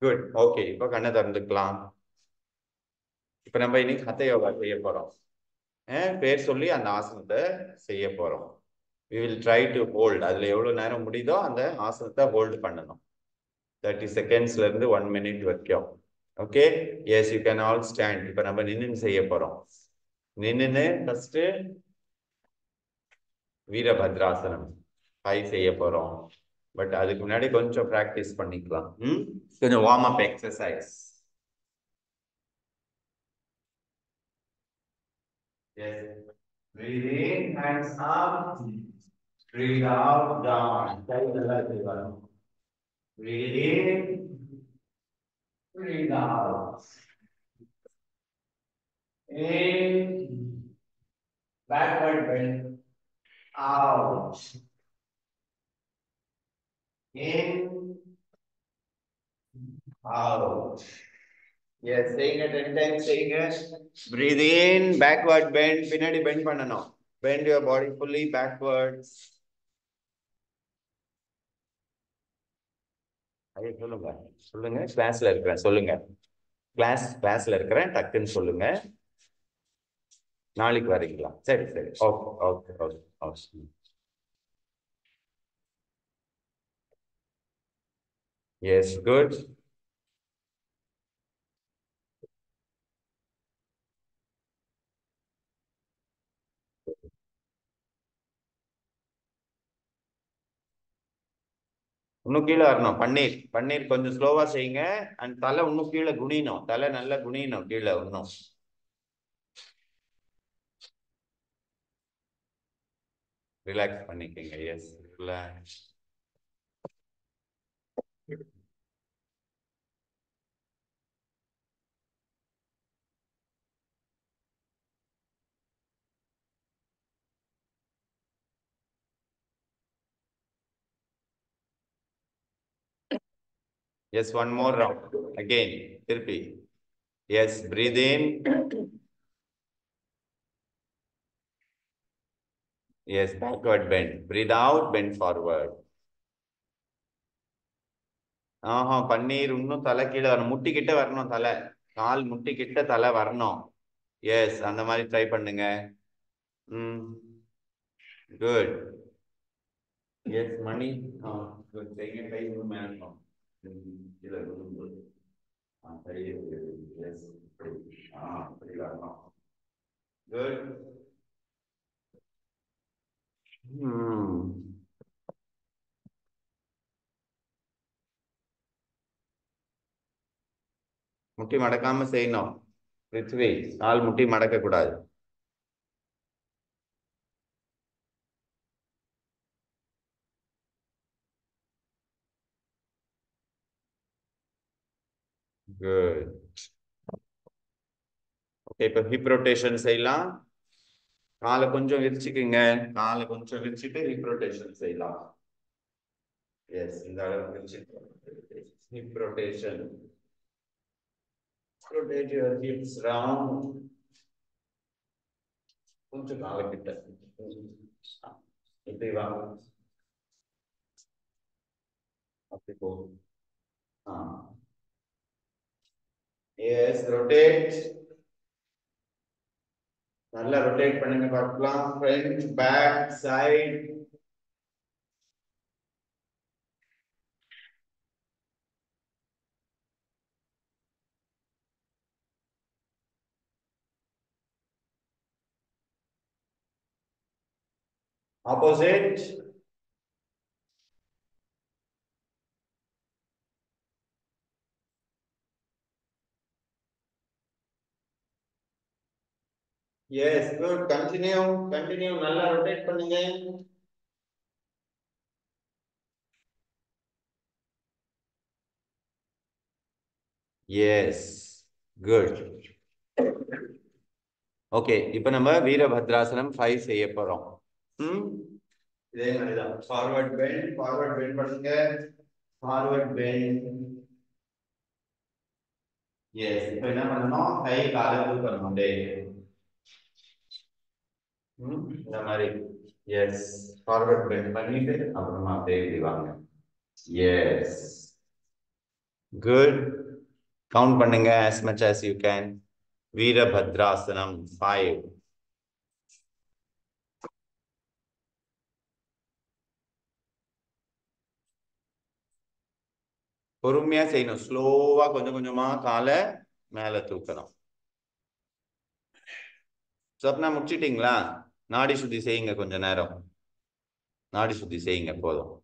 Good okay இப்போ கண்ணை திறந்துக்கலாம் இப்போ நம்ம இன்னைக்கு ஹத்த யோகா செய்ய போறோம் அஹ் பேர் சொல்லி அந்த ஆசனத்தை செய்ய போறோம் we will try to hold அதுல எவ்வளவு நேரம் முடியுதோ அந்த ஆசனத்தை ஹோல்டு பண்ணணும் தேர்ட்டி செகண்ட்ஸ்ல இருந்து ஒன் மினிட் வரைக்கும் okay yes you can all stand இப்போ நம்ம நின்று செய்ய போறோம் நின்னுன்னு ஃபர்ஸ்ட் வீரபத்ராசனம் ஃபைவ் செய்ய போறோம் பட் அதுக்கு முன்னாடி கொஞ்சம் ப்ராக்டிஸ் பண்ணிக்கலாம் ம் கொஞ்சம் warm up exercise Yes. Breathe in, hands up. Breathe out, down. கை நல்லா இப்படி வரும். Breathe in. Breathe out. In. Backward bend. Out. In. Out. Yes, saying it ten times, saying it. Breathe in, backward bend, பின்னாடி bend பண்ணணும். Bend your body fully backwards. ஐயா சொல்லுங்க சொல்லுங்க கிளாஸ்ல இருக்கிறேன் சொல்லுங்க கிளாஸ் கிளாஸ்ல இருக்கிறேன் டக்குன்னு சொல்லுங்க நாளைக்கு வரீங்களா சரி சரி okay okay okay okay yes good இன்னும் கீழே வரணும் பன்னீர் பன்னீர் கொஞ்சம் ஸ்லோவா செய்யுங்க அண்ட் தலை இன்னும் கீழே குனியணும் தலை நல்லா குனியணும் கீழே இன்னும் ரிலாக்ஸ் பண்ணிக்கங்க yes relax Yes, one more round. Again, திருப்பி. Yes, breathe in. Yes, backward bend. Breathe out, bend forward. ஆஹா பன்னீர் இன்னும் தலை கீழே வரணும் முட்டி கிட்ட வரணும் தலை கால் முட்டி கிட்ட தலை வரணும் எஸ் அந்த மாதிரி ட்ரை பண்ணுங்க ம் குட் எஸ் மணி ஆ குட் செய்யுங்க கை இன்னும் மேலும் கீழே விழும்போது ஆ சரி எஸ் ஆ அப்படி வரணும் குட் ம் முட்டி மடக்காம செய்யணும் பிருத்வி கால் முட்டி மடக்க கூடாது குட் ஓகே இப்போ ஹிப் ரொட்டேஷன் செய்யலாம் காலை கொஞ்சம் விரிச்சுக்குங்க காலை கொஞ்சம் விரிச்சுட்டு ஹிப் ரொட்டேஷன் செய்யலாம் எஸ் இந்த அளவு விரிச்சுட்டு hip rotation rotate your hips round கொஞ்சம் காலை கிட்ட இப்படி வாங்க அப்படி போ ஆ எஸ் ரொட்டேட் நல்லா ரொட்டேட் பண்ணுங்க பார்க்கலாம் front back side opposite yes good continue continue நல்லா rotate பண்ணுங்க yes good ஓகே இப்போ நம்ம வீரபத்ராசனம் ஃபைவ் செய்ய போறோம் ம் இதே மாதிரி தான் ஃபார்வர்ட் பெண்ட் ஃபார்வர்ட் பெண்ட் பண்ணுங்க ஃபார்வர்ட் பெண்ட் எஸ் இப்போ என்ன பண்ணணும் கை காலை தூக்கணும் அப்படியே ம் இந்த மாதிரி எஸ் ஃபார்வர்ட் பெண்ட் பண்ணிட்டு அப்புறமா அப்படியே இப்படி வாங்க எஸ் குட் கவுண்ட் பண்ணுங்க as much as you can வீரபத்ராசனம் ஃபைவ் பொறுமையா செய்யணும் ஸ்லோவா கொஞ்சம் கொஞ்சமா காலை மேல தூக்கணும் சொப்னா முடிச்சிட்டீங்களா நாடி சுத்தி செய்யுங்க கொஞ்ச நேரம் நாடி சுத்தி செய்யுங்க போதும்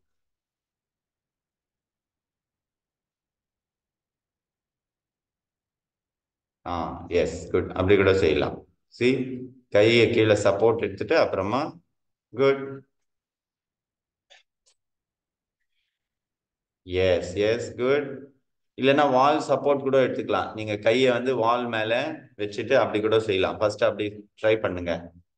ஆ எஸ் குட் அப்படி கூட செய்யலாம் சி கையை கீழே சப்போர்ட் எடுத்துட்டு அப்புறமா குட் எஸ் எஸ் குட் இல்லைன்னா வால் சப்போர்ட் கூட எடுத்துக்கலாம் நீங்க கையை வந்து வால் மேல வச்சுட்டு அப்படி கூட செய்யலாம் ஃபர்ஸ்ட் அப்படி ட்ரை பண்ணுங்க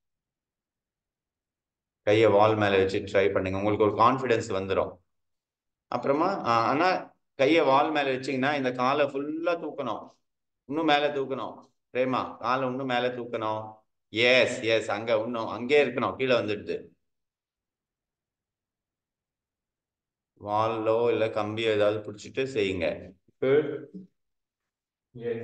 கையை வால் மேல வச்சு ட்ரை பண்ணுங்க உங்களுக்கு ஒரு கான்ஃபிடன்ஸ் வந்துடும் அப்புறமா ஆ, ஆனா கையை வால் மேல வச்சீங்கன்னா இந்த காலை ஃபுல்லா தூக்கணும் இன்னும் மேல தூக்கணும் பிரேமா காலை இன்னும் மேல தூக்கணும் எஸ் எஸ் அங்க இன்னும் அங்கே இருக்கணும் கீழே வந்துடுது வால்லோ இல்ல கம்பியோ ஏதாவது பிடிச்சிட்டு செய்யுங்க Good. Yes.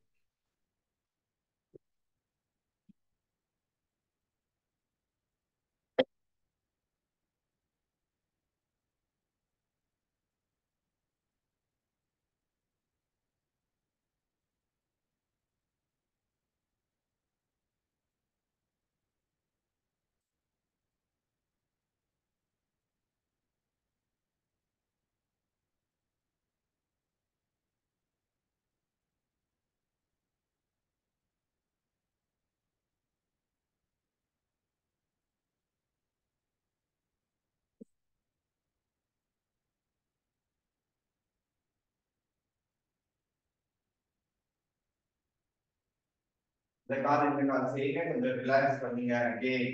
இந்த கால் இந்த கால் செய்யுங்க கொஞ்சம் ரிலாக்ஸ் பண்ணுங்க again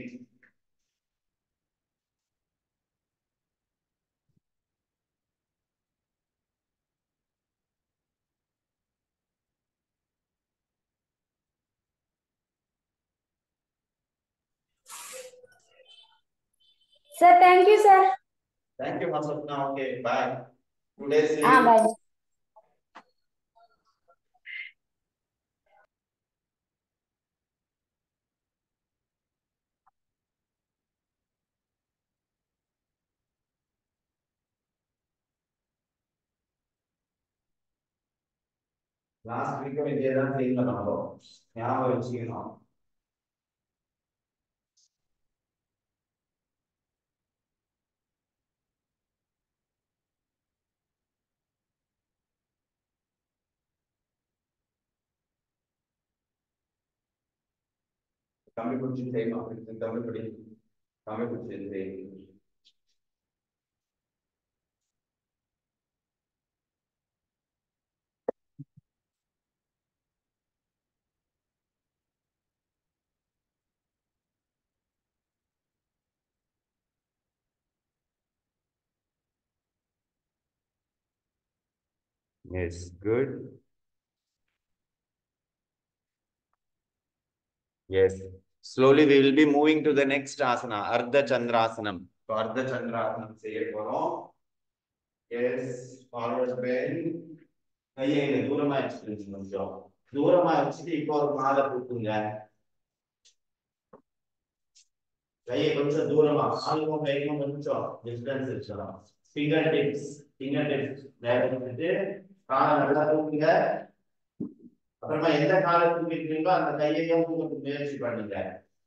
Sir, thank you, sir. Thank you, Masapna. Okay, bye. Today, see Ah, you. bye. Last வீக்கும் இதே தான் செய்யணும் நம்ம ஞாபகம் வச்சுக்கணும் கம்மி பிடிச்சி செய்யணும் கம்மி பிடி கம்மி பிடிச்சி செய்யணும் Yes, good. Yes. Slowly we will be moving to the next asana, Ardha Chandrasanam. So Ardha Chandrasanam செய்ய போறோம். Yes, forward bend. கையை இங்க தூரமா வச்சுட்டு கொஞ்சம் தூரமா வச்சுட்டு இப்போ ஒரு மாலை தூக்குங்க கையை கொஞ்சம் தூரமா ஆளுக்கும் கைக்கும் கொஞ்சம் டிஸ்டன்ஸ் வச்சிடலாம் ஃபிங்கர் டிப்ஸ் ஃபிங்கர் டிப்ஸ் நேர வச்சுட்டு காலை நல்லா தூக்குங்க அப்புறமா எந்த காலை தூக்கிட்டீங்களோ அந்த கையையும் தூக்க முயற்சி பண்ணுங்க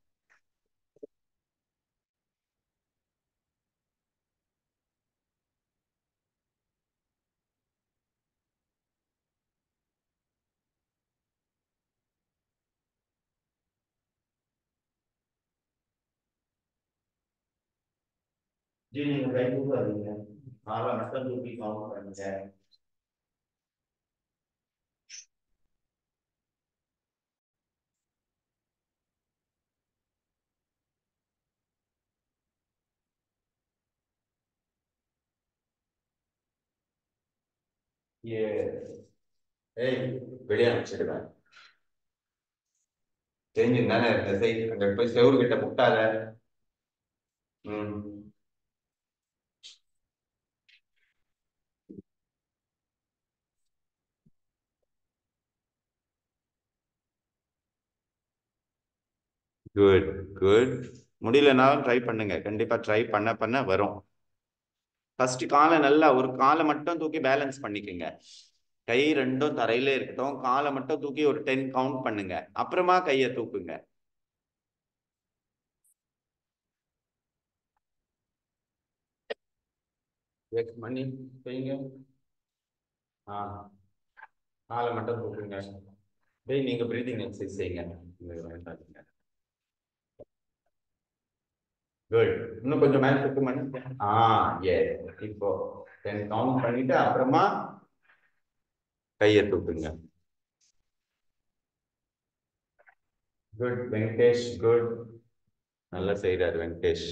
ஜி நீங்க கை தூக்காதீங்க காலை மட்டும் தூக்கி கவுண்ட் பண்ணுங்க Yes. ஏய் வெளியே அனுப்பிச்சிடுவேன் தெரிஞ்சு தானே இருக்க செய் அங்க போய் செவுரு கிட்ட முட்டாத ம் குட் குட் முடியலனாலும் ட்ரை பண்ணுங்க கண்டிப்பா ட்ரை பண்ண பண்ண வரும் ஃபர்ஸ்ட் காலை நல்லா ஒரு காலை மட்டும் தூக்கி பேலன்ஸ் பண்ணிக்கோங்க கை ரெண்டும் தரையில இருக்கட்டும் காலை மட்டும் தூக்கி ஒரு டென் கவுண்ட் பண்ணுங்க அப்புறமா கையை தூக்குங்க எக்ஸ் மணி செய்யுங்க ஆ காலை மட்டும் தூக்குங்க டேய் நீங்க பிரீதிங் எக்ஸசைஸ் செய்யுங்க இது வேண்டாம் குட் இன்னும் கொஞ்சம் மேல தூக்கு மணி ஆ எஸ் இப்போ டென் கவுண்ட் பண்ணிட்டு அப்புறமா கையை தூக்குங்க குட் வெங்கடேஷ் குட் நல்லா செய்றாரு வெங்கடேஷ்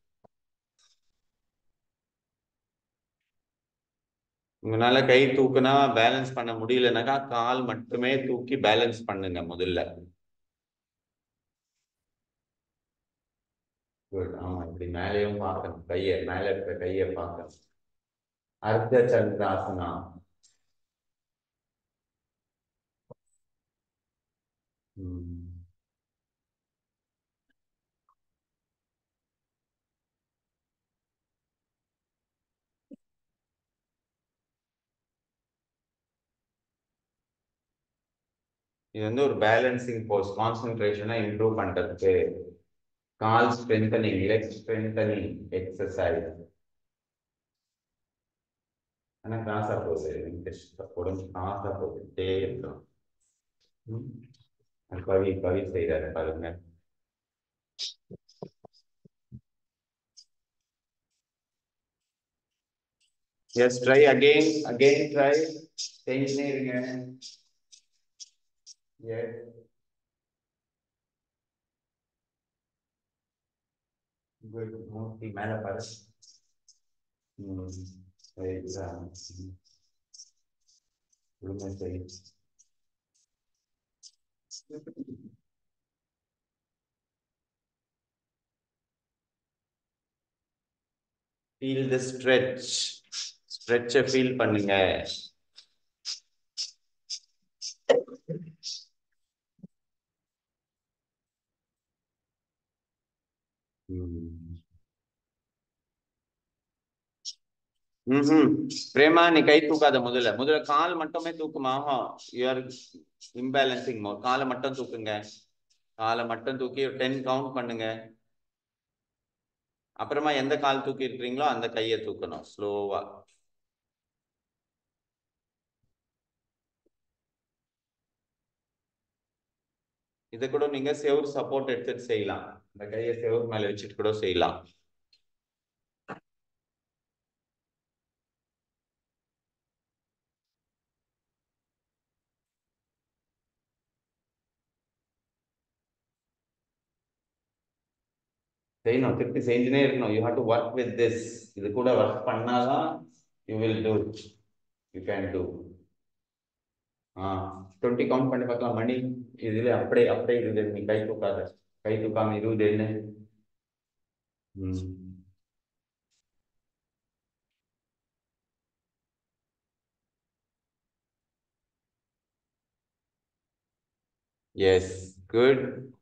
உங்களால கை தூக்குனா பேலன்ஸ் பண்ண முடியலனாக்கா கால் மட்டுமே தூக்கி பேலன்ஸ் பண்ணுங்க முதல்ல குட் ஆமா இப்படி மேலேயும் பார்க்கணும் கையை மேல இருக்கிற கையை பார்க்கணும் அர்த்த சந்திராசனா ம். இது வந்து ஒரு பேலன்சிங் போஸ் கான்சென்ட்ரேஷனை இம்ப்ரூவ் பண்றதுக்கு கால் ஸ்ட்ரென்தனிங் லெக் ஸ்ட்ரென்தனிங் எக்ஸசைஸ் ஆனா கிராஸா போகுது வெங்கடேஷ் உடம்பு கிராஸா போகுதுட்டே இருக்கும் ம். அது கவி கவி செய்யறாரு பாருங்க yes try again again try செஞ்சுனே இருங்க எஸ் குட் மூர்த்தி மேல பாரு ம் எக்ஸாம் ஒழுங்கா செய் ஃபீல் தி ஸ்ட்ரெச் ஸ்ட்ரெச்சை ஃபீல் பண்ணுங்க ம் ம்ஹும். பிரேமா நீ கை தூக்காத முதல்ல முதல்ல கால் மட்டுமே தூக்குமா யூஆர் இம்பேலன்சிங் மோர் காலை மட்டும் தூக்குங்க காலை மட்டும் தூக்கி டென் கவுண்ட் பண்ணுங்க அப்புறமா எந்த கால் தூக்கி இருக்கிறீங்களோ அந்த கையை தூக்கணும் ஸ்லோவா இதை கூட நீங்க செவுர் சப்போர்ட் எடுத்துட்டு செய்யலாம் இந்த கையை செவுர் மேல வச்சுட்டு கூட செய்யலாம் செய்யணும் திருப்பி செஞ்சுனே இருக்கணும் you have to work with this இது கூட ஒர்க் பண்ணாதான் you will do you can do a twenty count பண்ணி பார்க்கலாம் மணி இதுல அப்படியே அப்படியே இது நீ கை தூக்காத கை தூக்காம இருபது என்ன ம் எஸ் குட்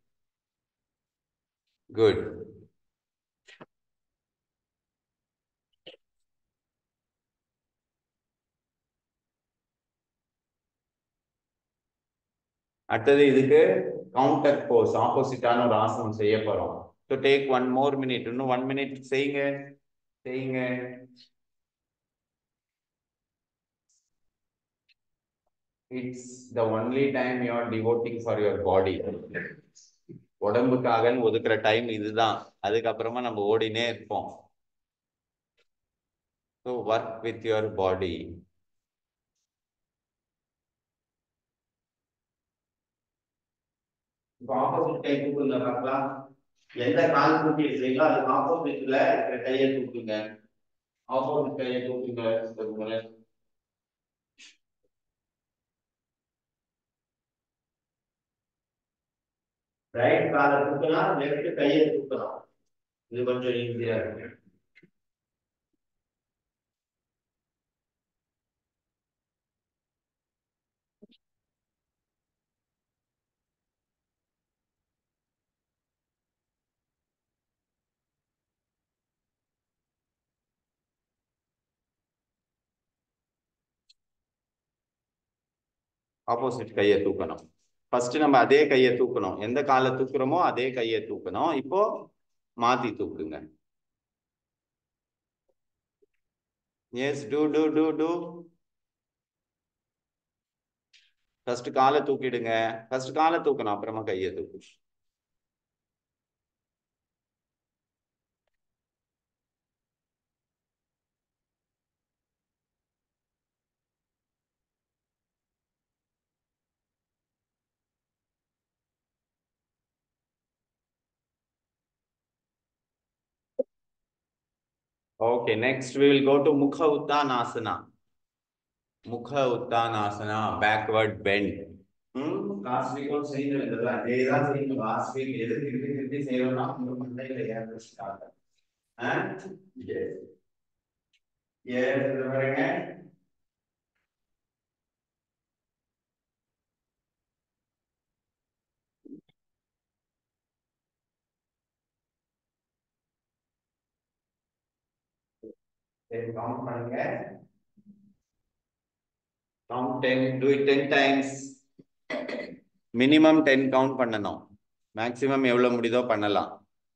குட் அடுத்தது இதுக்கு கவுண்டர் போஸ் ஆப்போசிட்டான ஒரு ஆசனம் செய்ய போறோம் to take one more minute இன்னும் ஒன் மினிட் செய்யுங்க செய்யுங்க it's the only time you are devoting for your body உடம்புக்காக ஒதுக்குற டைம் இதுதான் அதுக்கப்புறமா நம்ம ஓடினே இருப்போம் so work with your body இப்போ ஆப்போசிட் கை தூக்குங்க பார்க்கலாம் எந்த கால் தூக்கி இருக்கீங்களோ அதுக்கு ஆப்போசிட்ல இருக்கிற கையை தூக்குங்க ஆப்போசிட் கையை தூக்குங்க தூக்குங்க ரைட் காலை தூக்கலாம் லெஃப்ட் கையை தூக்கலாம் இது கொஞ்சம் ஈஸியா இருக்கு ஆப்போசிட் கையை தூக்கணும் ஃபர்ஸ்ட் நம்ம அதே கையை தூக்கணும் எந்த காலை தூக்குறோமோ அதே கையை தூக்கணும் இப்போ மாத்தி தூக்குங்க yes do do do do first காலை தூக்கிடுங்க ஃபர்ஸ்ட் காலை தூக்கணும் அப்புறமா கையை தூக்கு Okay, next we will go to Mukha Uttanasana. Mukha Uttanasana, backward bend. ம் லாஸ்ட் வீக்கும் செய்யறது அதே தான் செய்யணும் லாஸ்ட் வீக் எது திருப்பி திருப்பி செய்யணும்னா உங்க மண்டையில ஏற ஸ்டார்ட் எஸ் எஸ் இது பாருங்க சரி கவுண்ட் பண்ணுங்க count ten do it ten times minimum ten count பண்ணணும் மேக்ஸிமம் எவ்வளவு முடியுதோ பண்ணலாம்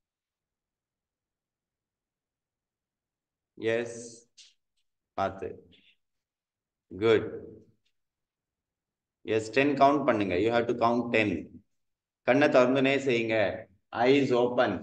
எஸ் பார்த்து குட் எஸ் டென் கவுண்ட் பண்ணுங்க you have to count ten கண்ணை திறந்துனே செய்யுங்க ஐஸ் ஓப்பன்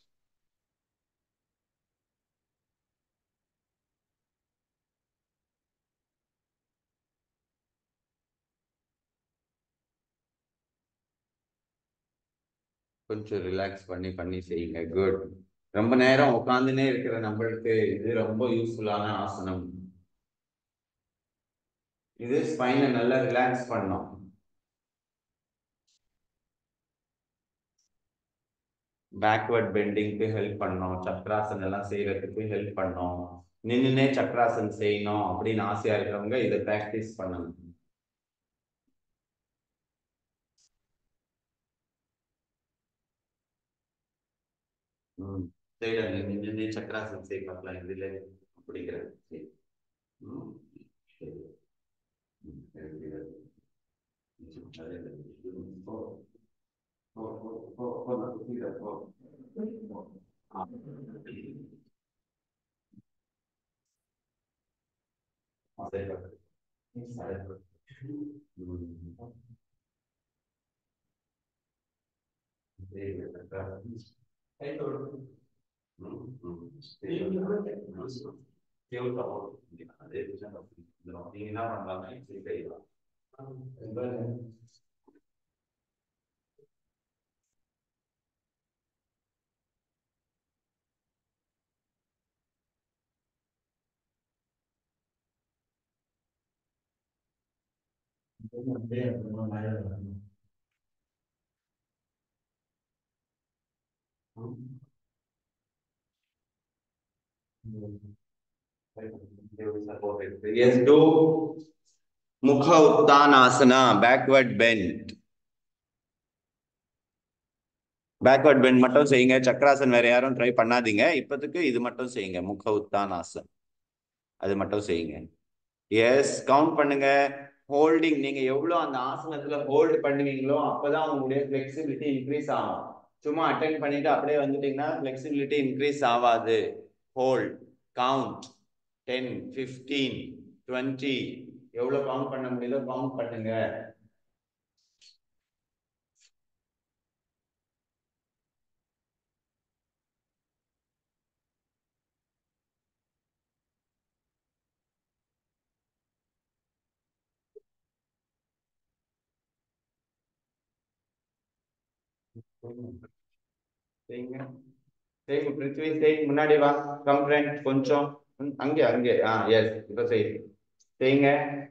கொஞ்சம் ரிலாக்ஸ் பண்ணி பண்ணி செய்யுங்க குட் ரொம்ப நேரம் உட்காந்துனே இருக்கிற நம்மளுக்கு இது ரொம்ப யூஸ்ஃபுல்லான ஆசனம் இது ஸ்பைனை நல்லா ரிலாக்ஸ் பண்ணும் பேக்வர்ட் பெண்டிங்க்கு ஹெல்ப் பண்ணோம் சக்ராசன் எல்லாம் செய்யறதுக்கு ஹெல்ப் பண்ணோம் நின்னுனே சக்ராசன் செய்யணும் அப்படின்னு ஆசையா இருக்கிறவங்க இதை பிராக்டிஸ் பண்ணணும் ம் சரி நின்னுனே சக்ராசன் செய்ய பார்க்கலாம் இதுல அப்படிங்கிறது சரி ம் சரி ம், சரி, சரி. போ. போ, போ, போ, போ, நான் குத்திக்கிறேன், போ. போ. ஆ. ஆ, சரி, பா. சரி, பா. ம். சரி, பா. கை தொடு. ம், ம். சரி, பா. கேவல் பா. அதே விஷயம் தான். நீங்க என்ன பண்ணலாம்னா இப்படி செய்யலாம் Yes, do Mukha Uttanasana, backward bend. Backward bend மட்டும் செய்யுங்க சக்கராசன் வேற யாரும் ட்ரை பண்ணாதீங்க இப்போதைக்கு இது மட்டும் செய்யுங்க முக உத்தானாசன் அது மட்டும் செய்யுங்க எஸ் கவுண்ட் பண்ணுங்க ஹோல்டிங் நீங்க எவ்வளவு அந்த ஆசனத்துல ஹோல்ட் பண்ணுவீங்களோ அப்பதான் உங்களுடைய ஃபிளெக்சிபிலிட்டி இன்க்ரீஸ் ஆகும் சும்மா அட்டென்ட் பண்ணிட்டு அப்படியே வந்துட்டீங்கன்னா ஃபிளெக்சிபிலிட்டி இன்க்ரீஸ் ஆகாது hold count ten fifteen twenty எவ்வளவு கவுண்ட் பண்ண முடியுதோ கவுண்ட் பண்ணுங்க செய்யுங்க செய்யுங்க பிருத்வி செய் முன்னாடி வா கம் ஃப்ரெண்ட் கொஞ்சம் ம், அங்கே அங்கே ஆ எஸ் இப்போ செய் செய்யுங்க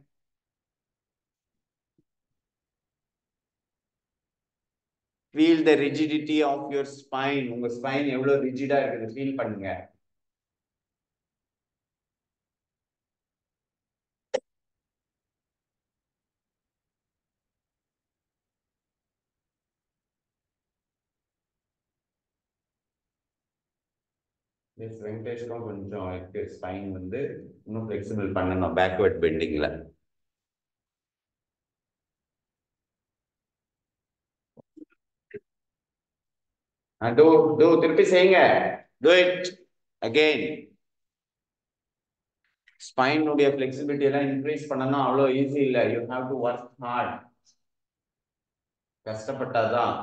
feel the rigidity of your spine உங்க ஸ்பைன் எவ்வளவு ரிஜிடா இருக்குது ஃபீல் பண்ணுங்க எஸ் வெங்கடேஷ்க்கும் கொஞ்சம் இருக்கு ஸ்பைன் வந்து இன்னும் ஃபிளெக்சிபிள் பண்ணணும் பேக்வர்ட் பெண்டிங்ல டூ டூ திருப்பி செய்யுங்க டூ இட் அகெயின் ஸ்பைனுடைய ஃபிளெக்சிபிலிட்டி எல்லாம் இன்க்ரீஸ் பண்ணணும் அவ்வளோ ஈஸி இல்லை you have to work hard கஷ்டப்பட்டாதான்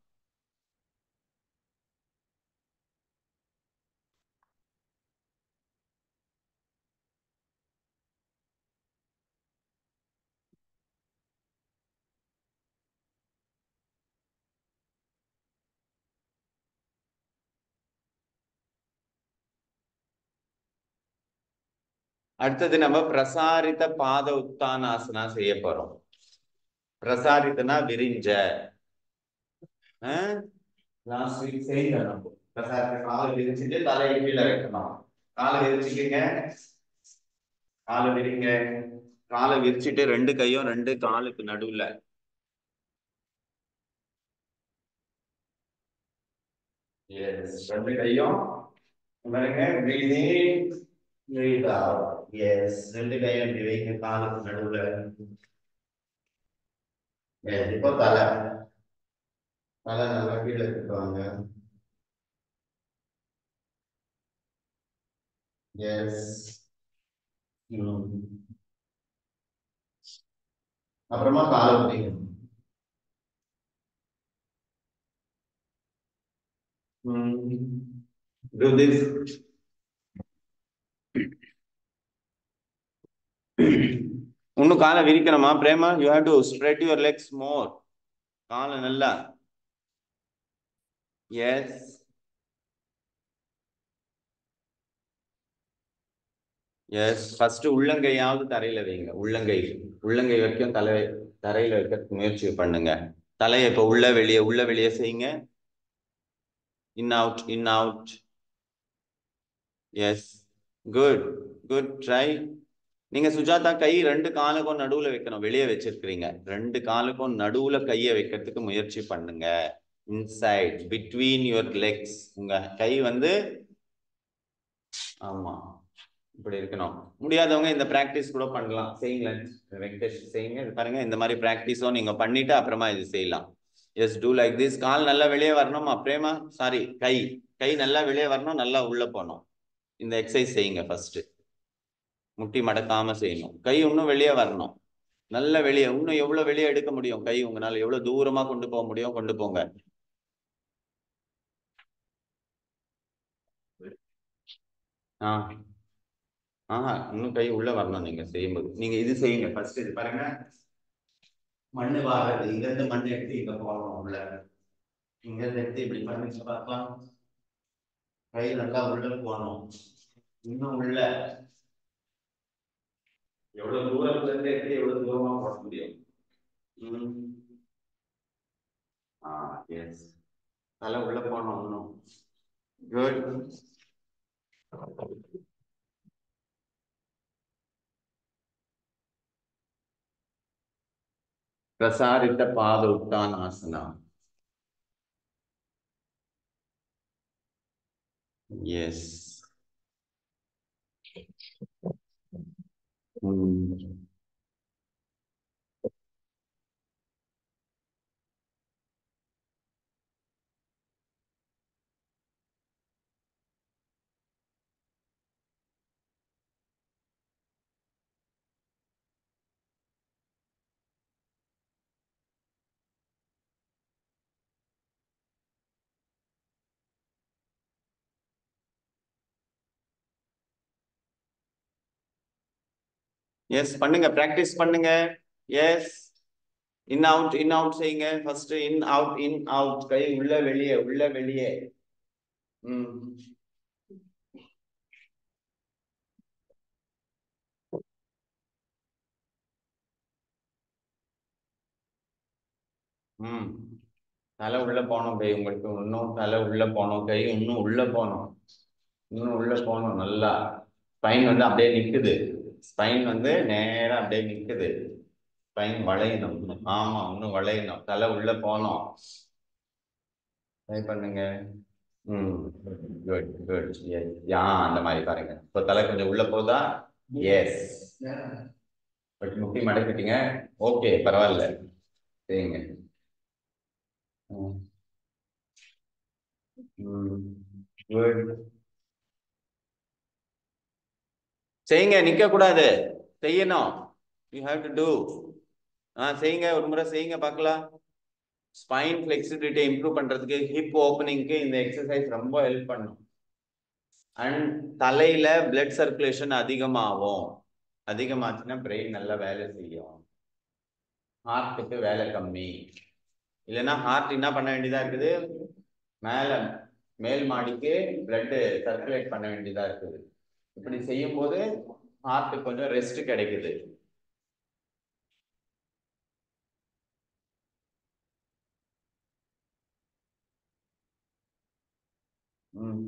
அடுத்தது நம்ம பிரசாரித்த பாத உத்தானாசனா செய்ய போறோம் பிரசாரித்தனா விரிஞ்ச லாஸ்ட் வீக் செய்த நம்ம பிரசாரித்த காலை விரிச்சிட்டு தலையை கீழே வைக்கணும் காலை விரிச்சுக்கங்க காலை விரிங்க காலை விரிச்சிட்டு ரெண்டு கையும் ரெண்டு காலுக்கு நடுவுல எஸ் ரெண்டு கையும் பாருங்க breathe in breathe out yes ரெண்டு கையும் இப்படி வைங்க காலுக்கு நடுவுல Yes, இப்போ தலை தலை நல்லா கீழே எடுத்துவாங்க எஸ் அப்புறமா காலை பிடிக்கணும் Do this. இன்னும் காலை விரிக்கணுமா Prema you have to spread your legs more காலை நல்லா எஸ் எஸ் ஃபர்ஸ்ட் உள்ளங்கையாவது தரையில வைங்க உள்ளங்கை உள்ளங்கை வரைக்கும் தலை தரையில வைக்கிறதுக்கு முயற்சி பண்ணுங்க தலையை இப்ப உள்ள வெளியே உள்ள வெளியே செய்யுங்க in out in out yes good good try நீங்க சுஜாதா கை ரெண்டு காலுக்கும் நடுவுல வைக்கணும் வெளியே வச்சிருக்கிறீங்க ரெண்டு காலுக்கும் நடுவுல கையை வைக்கிறதுக்கு முயற்சி பண்ணுங்க இன்சைட் பிட்வீன் யுவர் லெக்ஸ் உங்க கை வந்து ஆமா இப்படி இருக்கணும் முடியாதவங்க இந்த பிராக்டிஸ் கூட பண்ணலாம் செய்யுங்களேன் வெங்கடேஷ் செய்யுங்க இது பாருங்க இந்த மாதிரி பிராக்டிஸும் நீங்க பண்ணிட்டு அப்புறமா இது செய்யலாம் எஸ் டூ லைக் திஸ் கால் நல்லா வெளியே வரணும் பிரேமா சாரி கை கை நல்லா வெளியே வரணும் நல்லா உள்ள போகணும் இந்த எக்ஸசைஸ் செய்யுங்க ஃபர்ஸ்ட் முட்டி மடக்காம செய்யணும் கை இன்னும் வெளியே வரணும் நல்ல வெளியே இன்னும் எவ்வளவு வெளியே எடுக்க முடியும் கை உங்களால எவ்வளவு தூரமா கொண்டு போக முடியும் கொண்டு போங்க ஆ ஆஹா இன்னும் கை உள்ள வரணும் நீங்க செய்யும்போது நீங்க இது செய்யுங்க ஃபர்ஸ்ட் இது பாருங்க மண்ணு வாடுறது இங்க இருந்து மண் எடுத்து இங்க போகணும் உள்ள இங்க இருந்து எடுத்து இப்படி பண்ணி பார்க்கலாம் கை நல்லா உள்ள போகணும் இன்னும் உள்ள எவ்வளவு தூரத்துல இருந்து எடுத்து எவ்வளவு தூரமா போட முடியும் ஆ எஸ் தலை உள்ள போனோம் இன்னும் குட் பிரசாரித்த பாத உத்தானாசனா எஸ் எஸ் பண்ணுங்க பிராக்டிஸ் பண்ணுங்க yes in out in out செய்யுங்க first in out in out கை உள்ள வெளியே உள்ள வெளியே ம் ம் தலை உள்ள போனோம் கை உங்களுக்கு இன்னும் தலை உள்ள போனோம் கை இன்னும் உள்ள போனோம் இன்னும் உள்ள போனோம் நல்லா ஸ்பைன் வந்து அப்படியே நிக்குது ஸ்பைன் வந்து நேரா அப்படியே நிக்குது ஸ்பைன் வளையணும் ஆமா இன்னும் வளையணும் தலை உள்ள போனோம் ட்ரை பண்ணுங்க ம் குட் குட் எஸ் யா அந்த மாதிரி பாருங்க இப்போ தலை கொஞ்சம் உள்ள போதா எஸ் பட் முட்டி மடக்கிட்டீங்க ஓகே பரவாயில்ல சரிங்க குட் செய்யுங்க நிக்க கூடாது செய்யணும் you have to do uh செய்யுங்க ஒரு முறை செய்யுங்க பார்க்கலாம் ஸ்பைன் ஃபிளெக்சிபிலிட்டி இம்ப்ரூவ் பண்றதுக்கு ஹிப் ஓப்பனிங்க்கு இந்த எக்ஸசைஸ் ரொம்ப ஹெல்ப் பண்ணும் அண்ட் தலையில பிளட் சர்க்குலேஷன் அதிகமாகும் அதிகமாச்சுன்னா பிரெயின் நல்லா வேலை செய்யும் ஹார்ட்டுக்கு வேலை கம்மி இல்லைன்னா ஹார்ட் என்ன பண்ண வேண்டியதா இருக்குது மேல மேல் மாடிக்கு பிளட் சர்க்குலேட் பண்ண வேண்டியதா இருக்குது இப்படி செய்யும் போது ஹார்ட்டுக்கு கொஞ்சம் ரெஸ்ட் கிடைக்குது ம்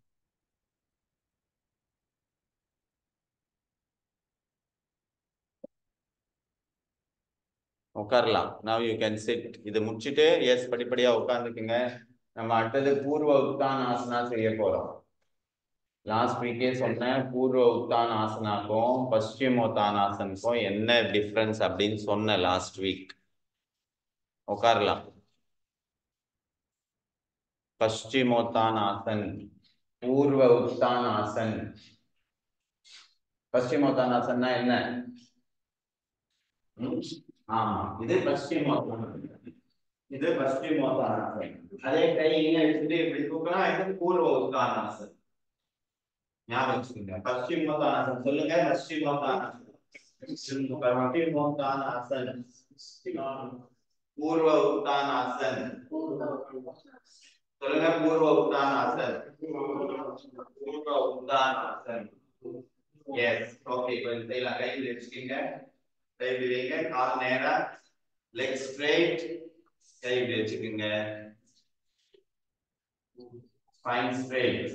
உட்காரலாம் நவ் யூ கேன் சிட் இது முடிச்சுட்டு எஸ் படிப்படியா உட்காந்துக்குங்க நம்ம அடுத்தது பூர்வ உத்தான் ஆசனா செய்ய போறோம் லாஸ்ட் வீக்கே சொன்னேன் பூர்வ உத்தான் ஆசனாக்கும் பশ্চিமோத்தானாசனுக்கும் என்ன டிஃப்ரென்ஸ் அப்படின்னு சொன்னேன் லாஸ்ட் வீக் உட்காரலாம் பশ্চিமோத்தானாசன் பூர்வ உத்தானாசன் பশ্চিமோத்தானாசன்னா என்ன ம்? ஆமா இது பশ্চিமோத்தானாசன் இது பশ্চিமோத்தானாசன் அதே கை இங்க வச்சுட்டு இப்படி தூக்கலாம் இது பூர்வ உத்தானாசன் ஞாபகம் வச்சுக்கோங்க பশ্চিமோத்தானாசன் சொல்லுங்க பশ্চিமோத்தானாசன் பশ্চিமோத்தானாசன் பூர்வ உத்தானாசன் சொல்லுங்க பூர்வ உத்தானாசன் பூர்வ உத்தானாசன் எஸ் ஓகே கொஞ்சம் செய்யலாம் கையில் வச்சுக்கோங்க கை இப்படி வைங்க கால் நேரா லெக் ஸ்ட்ரைட் கை இப்படி வச்சுக்கோங்க ஸ்பைன் ஸ்ட்ரைட்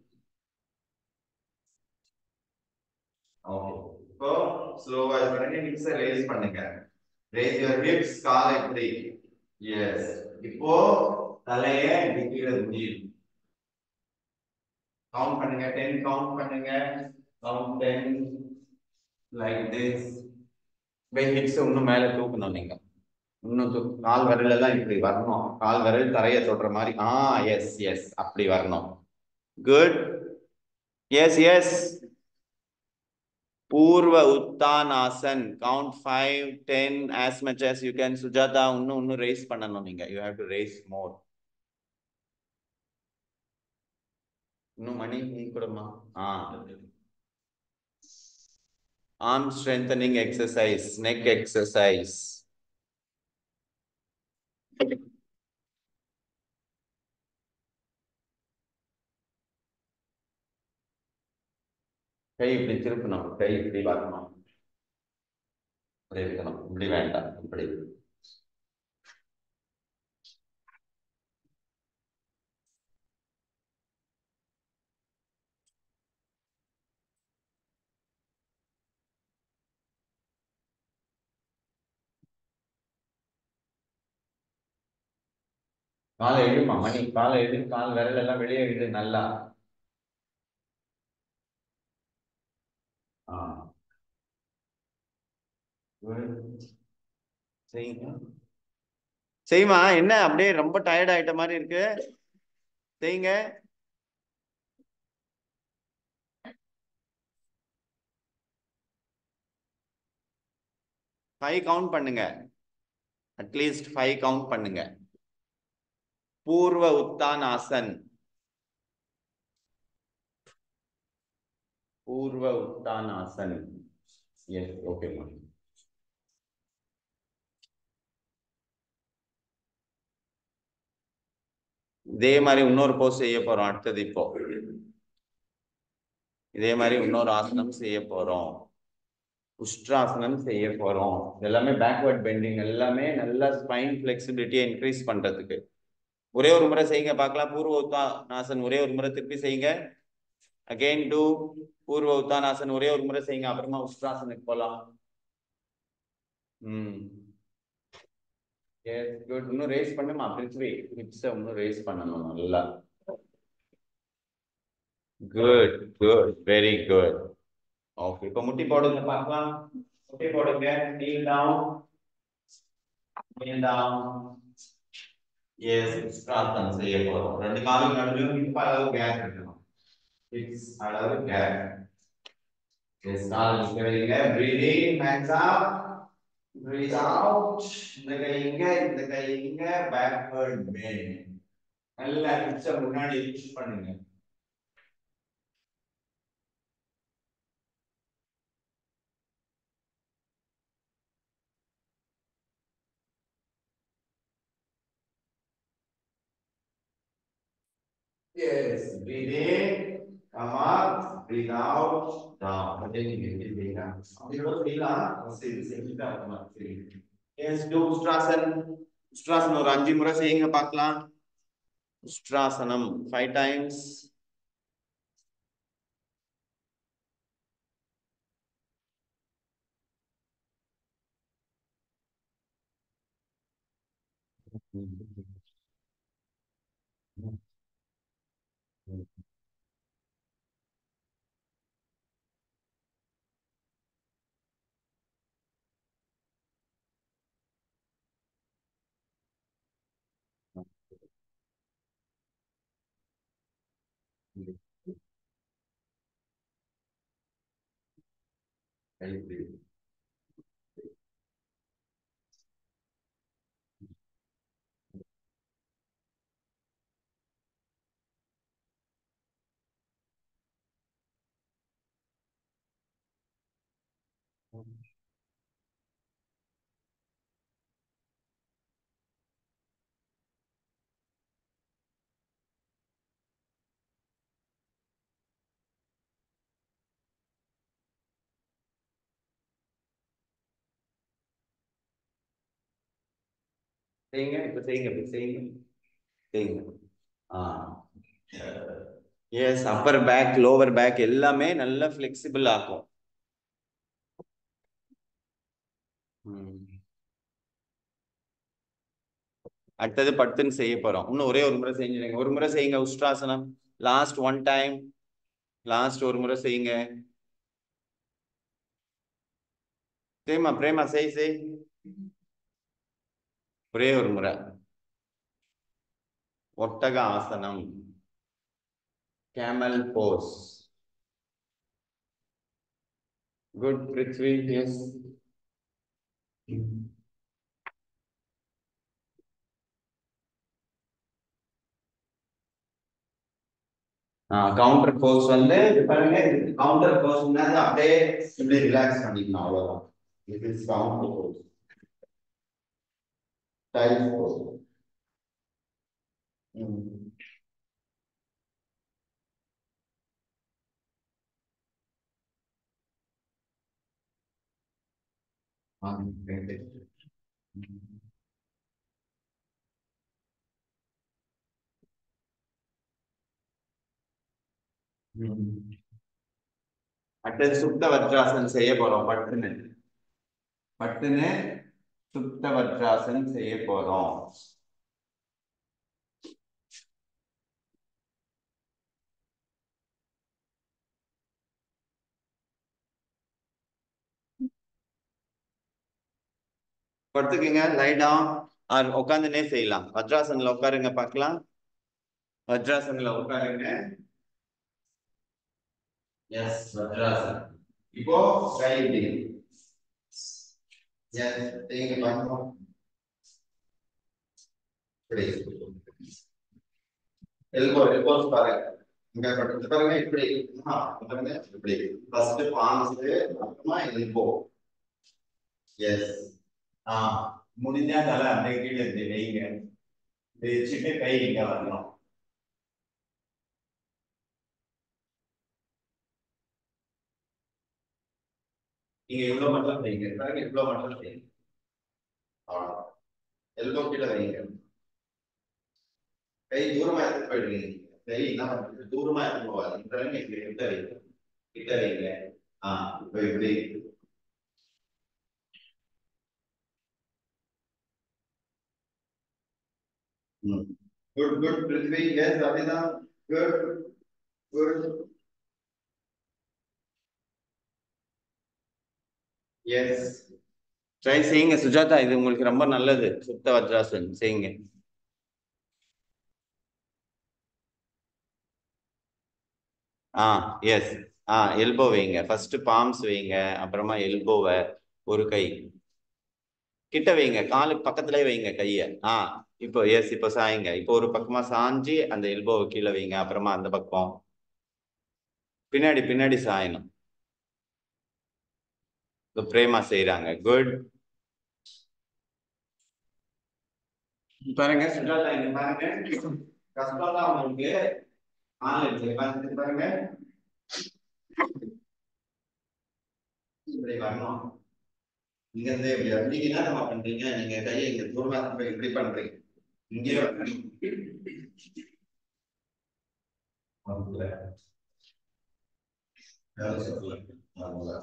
ஓகே இப்போ ஸ்லோவா இது பண்ணி ஹிப்ஸ் ரேஸ் பண்ணுங்க ரேஸ் யுவர் ஹிப்ஸ் காலை இப்படி எஸ் இப்போ தலைய இப்படி கீழே முடியும் கவுண்ட் பண்ணுங்க 10 கவுண்ட் பண்ணுங்க count 10 like this by hips இன்னும் மேல தூக்கணும் நீங்க இன்னும் தூ கால் விரல் எல்லாம் இப்படி வரணும் கால் விரல் தரைய தொடுற மாதிரி ஆ எஸ் எஸ் அப்படி வரணும் குட் எஸ் எஸ் பூர்வ உத்தானாசன் count five ten as much as you can Sujatha இன்னும் இன்னும் ரேஸ் பண்ணணும் நீங்க you have to raise more இன்னும் மணி நீ கூடமா ஆ arm strengthening exercise neck exercise கை இப்படி திருப்பணும் கை இப்படி வரணும் இப்படி இருக்கணும் இப்படி வேண்டாம் இப்படி காலை எழுமா மணி காலை எழுது கால் விரல் எல்லாம் வெளியே எழுது நல்லா ஆ Good. செய்யுங்க செய்யுமா என்ன அப்படியே ரொம்ப டயர்ட் ஆயிட்ட மாதிரி இருக்கு செய்யுங்க ஃபைவ் கவுண்ட் பண்ணுங்க அட்லீஸ்ட் ஃபைவ் கவுண்ட் பண்ணுங்க பூர்வ உத்தானாசன் பூர்வ உத்தானாசன் எஸ் ஓகே மேம் இதே மாதிரி இன்னொரு போஸ் செய்ய போறோம் அடுத்தது இப்போ இதே மாதிரி இன்னொரு ஆசனம் செய்ய போறோம் உஷ்ட்ராசனம் செய்ய போறோம் எல்லாமே பேக்வர்ட் பெண்டிங் எல்லாமே நல்லா ஸ்பைன் ஃபிளெக்சிபிலிட்டியை இன்க்ரீஸ் பண்றதுக்கு ஒரே ஒரு முறை செய்யுங்க பார்க்கலாம் பூர்வ உத்தானாசன் ஒரே ஒரு முறை திருப்பி செய்யுங்க அகெயின் டூ பூர்வ உத்தானாசன் ஒரே ஒரு முறை செய்யுங்க அப்புறமா உஷ்ட்ராசனுக்கு போலாம் ம் எஸ் குட் இன்னும் ரேஸ் பண்ணுமா பிருத்வி ஹிப்ஸை இன்னும் ரேஸ் பண்ணணும் நல்லா good good very good okay இப்போ முட்டி போடுங்க பார்க்கலாம் முட்டி போடுங்க kneel down kneel down yes உஸ்ட்ராசனம் செய்ய போறோம் ரெண்டு காலும் நடுவில் இப்ப அளவு கேப் இருக்கணும் சிக்ஸ் அளவு கேப் எஸ் கால் நிக்க வைங்க breathe in hands up breathe out இந்த கை இங்க இந்த கை இங்க பேக்வர்ட் பெண்ட் நல்லா ஹிப்ஸ முன்னாடி புஷ் பண்ணுங்க Yes, breathe in, come up, breathe out, down. Continue, breathe in. அப்படி கூட செய்யலாம். சரி, செஞ்சுட்டு அப்புறமா சரி. Yes, do உஸ்ட்ராசன். உஸ்ட்ராசனம் ஒரு அஞ்சு முறை செய்யுங்க பார்க்கலாம். உஸ்ட்ராசனம் ஃபைவ் டைம்ஸ். செய்யுங்க இப்ப செய்யுங்க இப்ப செய்யுங்க செய்யுங்க ஆ yes upper back lower back எல்லாமே நல்லா ஃபிளெக்சிபிள் ஆகும் ம். அடுத்தது படுத்துன்னு செய்ய போறோம் இன்னும் ஒரே ஒரு முறை செஞ்சுடுங்க ஒரு முறை செய்யுங்க உஷ்ட்ராசனம் லாஸ்ட் ஒன் டைம் லாஸ்ட் ஒரு முறை செய்யுங்க பிரேமா பிரேமா செய் செய் ஒரே ஒரு முறை ஒட்டக ஆசனம் camel pose good Prithvi yes counter pose வந்து இது பாருங்க கவுண்டர் போஸ்னா அப்படியே இப்படி ரிலாக்ஸ் பண்ணிக்கணும் அவ்வளவுதான் இது is counter pose tail pose அடுத்தது சுத்த வஜ்ராசன் செய்ய போறோம் பட்டுன்னு பட்டுன்னு சுத்த வஜ்ராசன் செய்ய போறோம் படுத்துக்குங்க லை டவுன் ஆர் உட்காந்துனே செய்யலாம் வஜ்ராசன்ல உட்காருங்க பார்க்கலாம் வஜ்ராசன்ல உட்காருங்க எஸ் வஜ்ராசன் இப்போ கை இப்படி எஸ் நீங்க பண்ணுவோம் இப்படி எல்போ எல்போஸ் பாருங்க இங்க படுத்து பாருங்க இப்படி ஆ, பாருங்க இப்படி ஃபர்ஸ்ட் பாம்ஸ் அப்புறமா எல்போ எஸ் ஆ முடிஞ்சா தலை அப்படியே கீழே இப்படி வைங்க இப்படி வச்சுட்டு கை இங்க வரணும் நீங்க இவ்வளவு மட்டும் செய்யுங்க பாருங்க இவ்வளவு மட்டும் செய்யுங்க அவ்வளவுதான் எல்போ கீழே வைங்க கை தூரமா எடுத்து போயிடுவீங்க கை என்ன பண்றது தூரமா எடுத்து போவாது இந்த பாருங்க இப்படி கிட்ட வைங்க கிட்ட வைங்க ஆ இப்போ இப்படி குட் குட் பிருத்வி எஸ் அப்படிதான் குட் குட் எஸ் ட்ரை செய்யுங்க சுஜாதா இது உங்களுக்கு ரொம்ப நல்லது சுத்த வஜ்ராசன் செய்யுங்க ஆ எஸ் ஆ எல்போ வைங்க ஃபர்ஸ்ட் பாம்ஸ் வைங்க அப்புறமா எல்போவை ஒரு கை கிட்ட வைங்க காலுக்கு பக்கத்துலயே வைங்க கைய ஆ இப்போ எஸ் இப்போ சாயுங்க இப்போ ஒரு பக்கமா சாஞ்சி அந்த எல்போவை கீழே வைங்க அப்புறமா அந்த பக்கம் பின்னாடி பின்னாடி சாயணும் இப்போ பிரேமா செய்யறாங்க குட் பாருங்க சுஜாதா இங்க பாருங்க கஷ்டம் தான் உங்களுக்கு ஆன்லைன் பாருங்க பாருங்க இப்படி வரணும் இங்க இருந்து இப்படி வர- நீங்க என்ன தெரியுமா பண்றீங்க நீங்க கையை இங்க தூரமா கொண்டு இப்படி பண்றீங்க இங்கே வரணும். வரல. வேலை சொல்லல. வரல.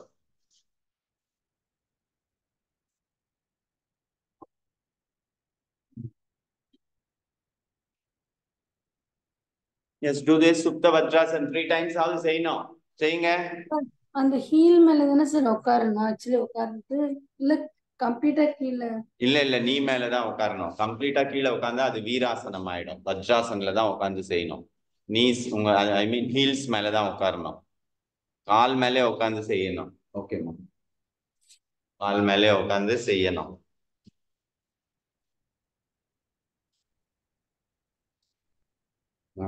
Yes, do this Supta Vajrasan three times. How செய்யணும் செய்யுங்க அந்த ஹீல் மேல தானே சார் உட்காரணும் ஆக்சுவலி உட்கார்ந்து இல்ல கம்ப்ளீட்டா கீழே இல்ல இல்ல நீ மேலதான் உட்காரணும் கம்ப்ளீட்டா கீழே உட்கார்ந்தா அது வீராசனம் ஆயிடும் வஜ்ராசன்ல தான் உட்கார்ந்து செய்யணும் நீஸ் உங்க ஐ மீன் ஹீல்ஸ் மேலதான் உட்காரணும் கால் மேலே உட்கார்ந்து செய்யணும் ஓகேமா கால் மேலே உட்கார்ந்து செய்யணும் ஆ.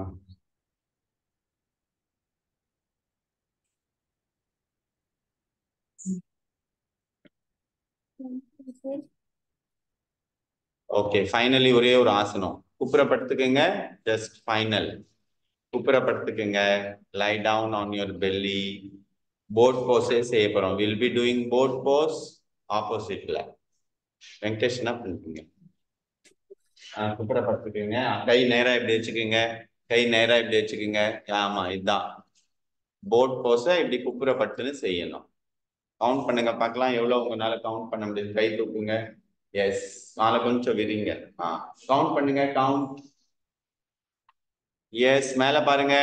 ஓகே ஃபைனலி ஒரே ஒரு ஆசனம் குப்புறப்படுத்துக்குங்க ஜஸ்ட் ஃபைனல் குப்புறப்படுத்துக்குங்க lie down on your belly boat போஸே செய்ய போறோம் will be doing boat pose ஆப்போசிட்ல வெங்கடேஷ் என்ன பண்ணிருக்கீங்க குப்புறப்படுத்துக்குங்க கை நேரா இப்படி வச்சுக்கோங்க கை நேரா இப்படி வச்சுக்கோங்க ஆமா இதுதான் போட் போஸை இப்படி குப்புறப்பட்டுன்னு செய்யணும் கவுண்ட் பண்ணுங்க பார்க்கலாம் எவ்வளவு உங்களால கவுண்ட் பண்ண முடியுது கை தூக்குங்க எஸ் காலை கொஞ்சம் விரிங்க ஆ கவுண்ட் பண்ணுங்க கவுண்ட் எஸ் மேல பாருங்க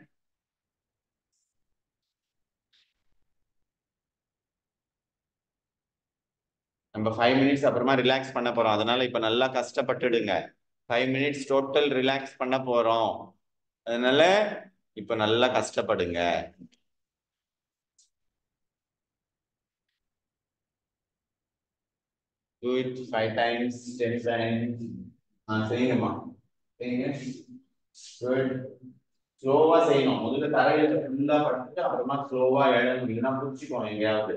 நம்ம ஃபைவ் மினிட்ஸ் அப்புறமா ரிலாக்ஸ் பண்ண போறோம் அதனால இப்ப நல்லா கஷ்டப்பட்டுடுங்க ஃபைவ் மினிட்ஸ் டோட்டல் ரிலாக்ஸ் பண்ண போறோம் அதனால இப்ப நல்லா கஷ்டப்படுங்க do it five times, ten times. ஆ செய்யுங்கம்மா செய்யுங்க குட் ஸ்லோவா செய்யணும் முதல்ல தரையில ஃபுல்லா படுத்துட்டு அப்புறமா ஸ்லோவா இடம் இல்லைன்னா பிடிச்சிக்கோ எங்கேயாவது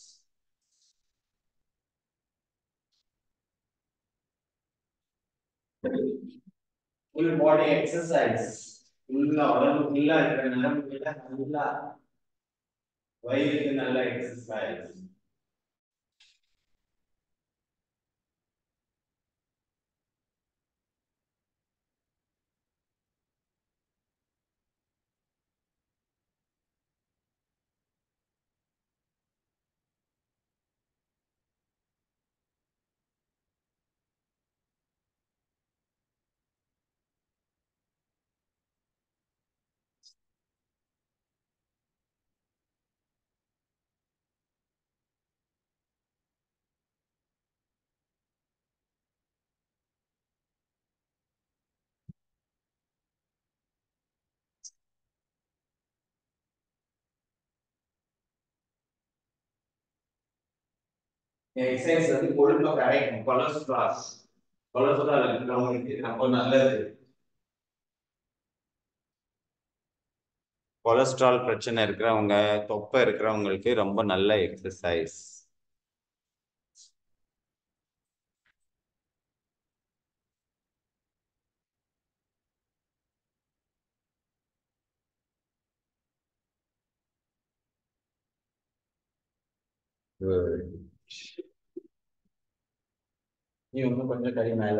ஃபுல் பாடி எக்ஸசைஸ் ஃபுல்லா உடம்பு ஃபுல்லா இருக்கிற நரம்பு நல்லா வயிறுக்கு நல்ல எக்ஸசைஸ் எக்ஸசைஸ் வந்து கொழுப்பை கரைக்கும் கொலஸ்ட்ரால் கொலஸ்ட்ரால் இருக்கிறவங்களுக்கு ரொம்ப நல்லது கொலஸ்ட்ரால் பிரச்சனை இருக்கிறவங்க தொப்பை இருக்கிறவங்களுக்கு ரொம்ப நல்ல எக்ஸசைஸ் நீ இன்னும் கொஞ்சம் கை மேல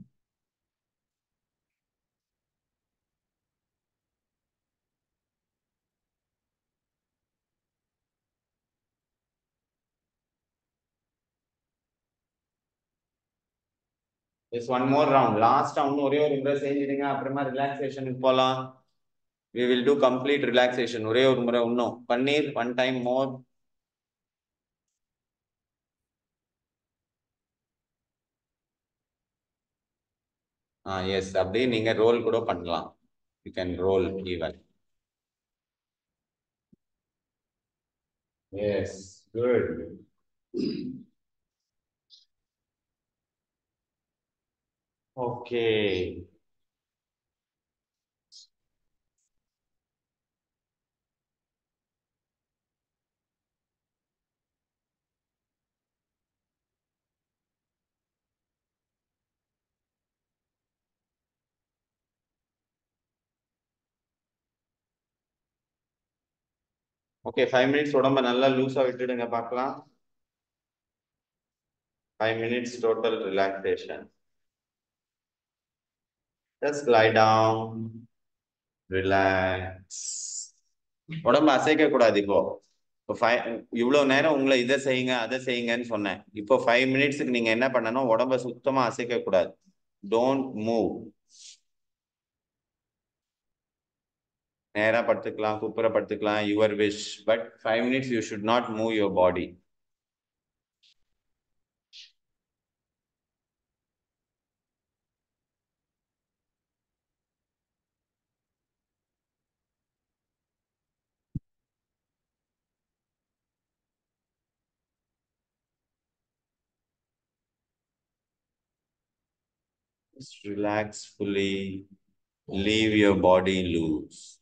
Just one more round. Last round ஒரே ஒரு முறை செஞ்சிடுங்க அப்புறமா ரிலாக்ஸேஷனுக்கு போலாம் we will do complete relaxation ஒரே ஒரு முறை இன்னும் பன்னீர் one time more ஆ எஸ் அப்படியே நீங்க ரோல் கூட பண்ணலாம் you can roll even Yes, good. Okay. Okay five minutes உடம்ப நல்லா லூஸா விட்டுடுங்க பார்க்கலாம் five minutes total relaxation just lie down relax உடம்ப அசைக்க கூடாது இப்போ இப்போ ஃபைவ் இவ்வளோ நேரம் உங்களை இதை செய்யுங்க அதை செய்யுங்கன்னு சொன்னேன் இப்போ ஃபைவ் மினிட்ஸுக்கு நீங்க என்ன பண்ணணும் உடம்ப சுத்தமா அசைக்க கூடாது டோன்ட் மூவ் நேரா படுத்துக்கலாம் குப்புற படுத்துக்கலாம் your wish but five minutes you should not move your body Just relax fully. Leave your body loose.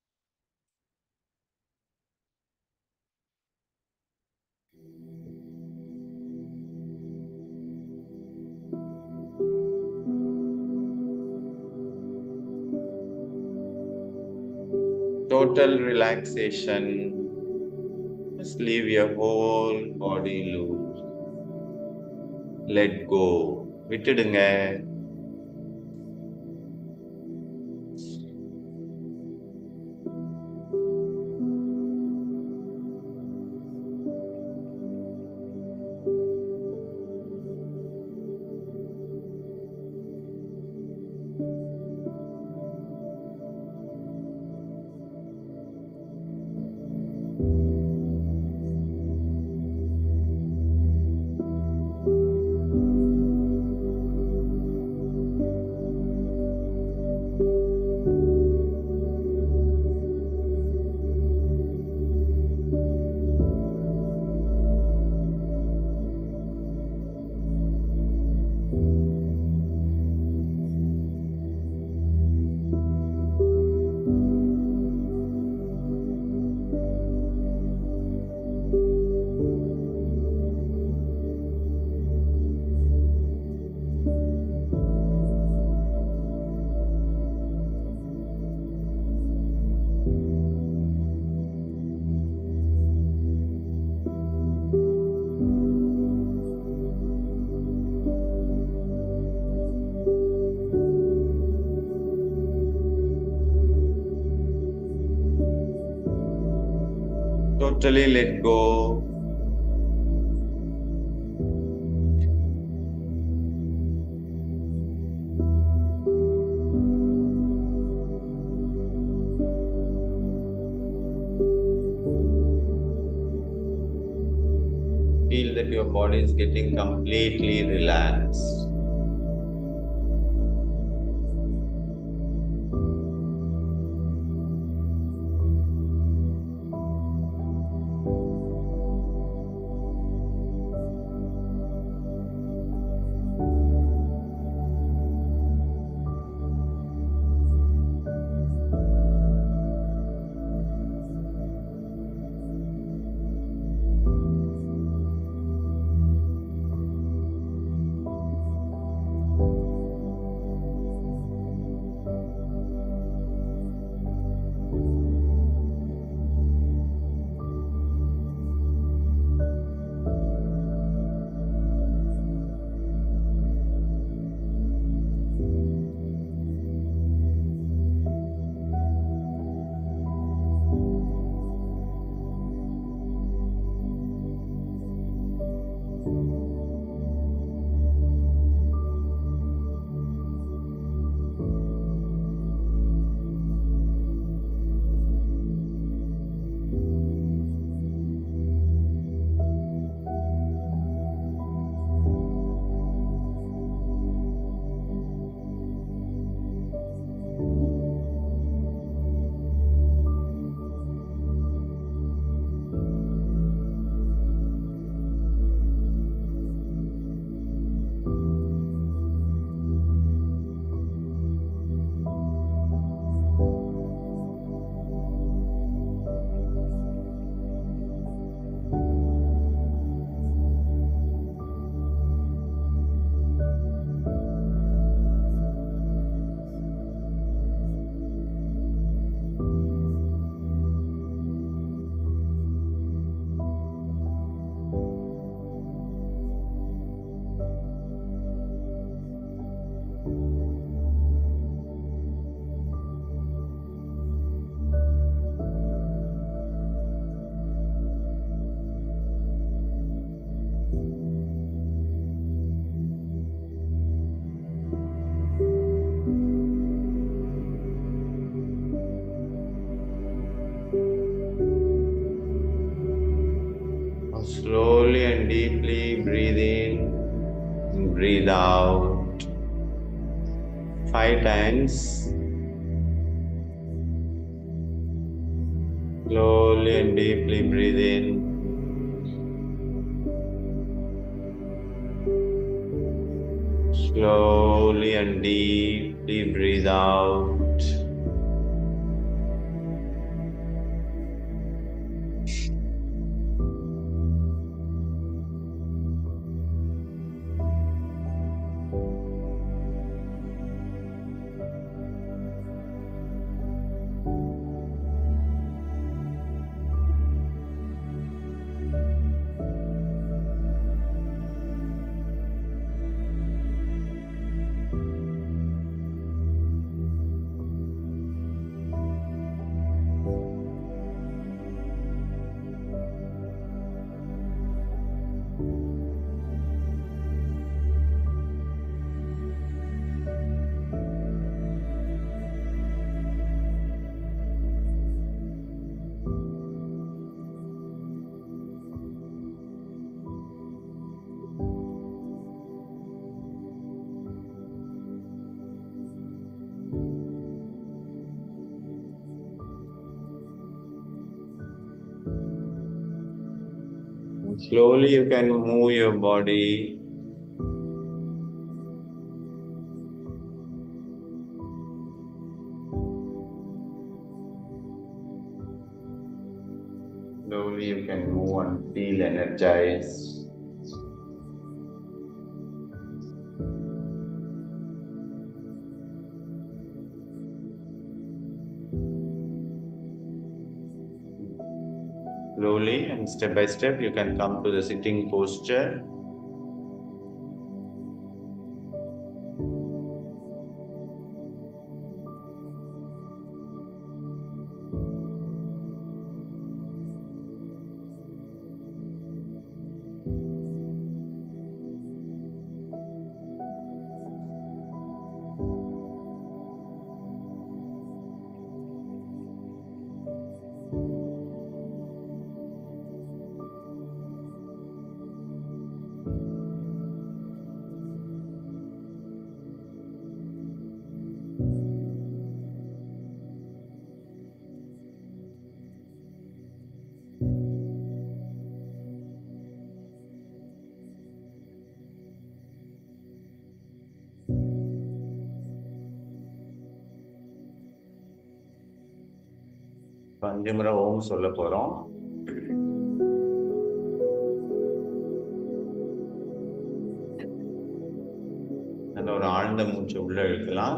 Total relaxation. Just leave your whole body loose. Let go. விட்டுடுங்க Totally let go. Feel that your body is getting completely relaxed. Slowly and deeply breathe in and breathe out. Five times. Slowly and deeply breathe in. Slowly and deeply breathe out. Slowly you can move your body. Slowly you can move and feel energized. Slowly and step by step, you can come to the sitting posture. இப்ப அஞ்சு முறை ஓம் சொல்ல போறோம் நல்ல ஒரு ஆழ்ந்த மூச்சு உள்ள இழுக்கலாம்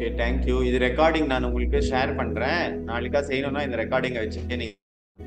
ஓகே தேங்க்யூ இது ரெக்கார்டிங் நான் உங்களுக்கு ஷேர் பண்றேன் நாளைக்கா செய்யணும்னா இந்த ரெக்கார்டிங்கை வச்சுட்டு நீ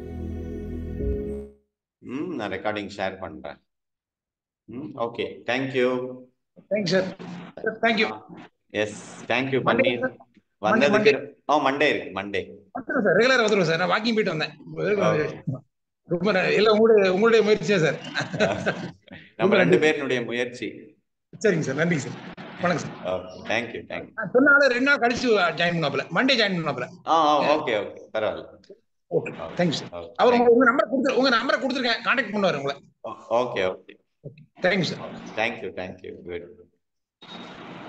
ம் நான் ரெக்கார்டிங் ஷேர் பண்றேன் ம் okay thank you thanks sir thank you yes thank you Monday, Panneer sir. வந்ததுக்கு ஆ மண்டே இருக்கு மண்டே வந்துடும் சார் ரெகுலரா வந்துடும் சார் நான் வாக்கிங் போயிட்டு வந்தேன் Okay. ரொம்ப ந- இல்ல உங்களுடைய உங்களுடைய முயற்சியா சார் நம்ம ரெண்டு பேருடைய முயற்சி சரிங்க சார் நன்றிங்க சார் வணக்கம் சார் தேங்க்யூ தேங்க்யூ நான் சொன்ன ஆளு ரெண்டு நாள் கழிச்சு ஜாயின் பண்ணாப்புல மண்டே ஜாயின் பண்ணாப்புல ஆ ஓகே ஓகே பரவாயில்ல ஓகே தேங்க்யூ சார் அவர் உங்க உங்க நம்பர் கொடுத்து உங்க நம்பரை கொடுத்துருக்கேன் கான்டாக்ட் பண்ணுவார் உங்களை okay okay thank you sir thank you thank you good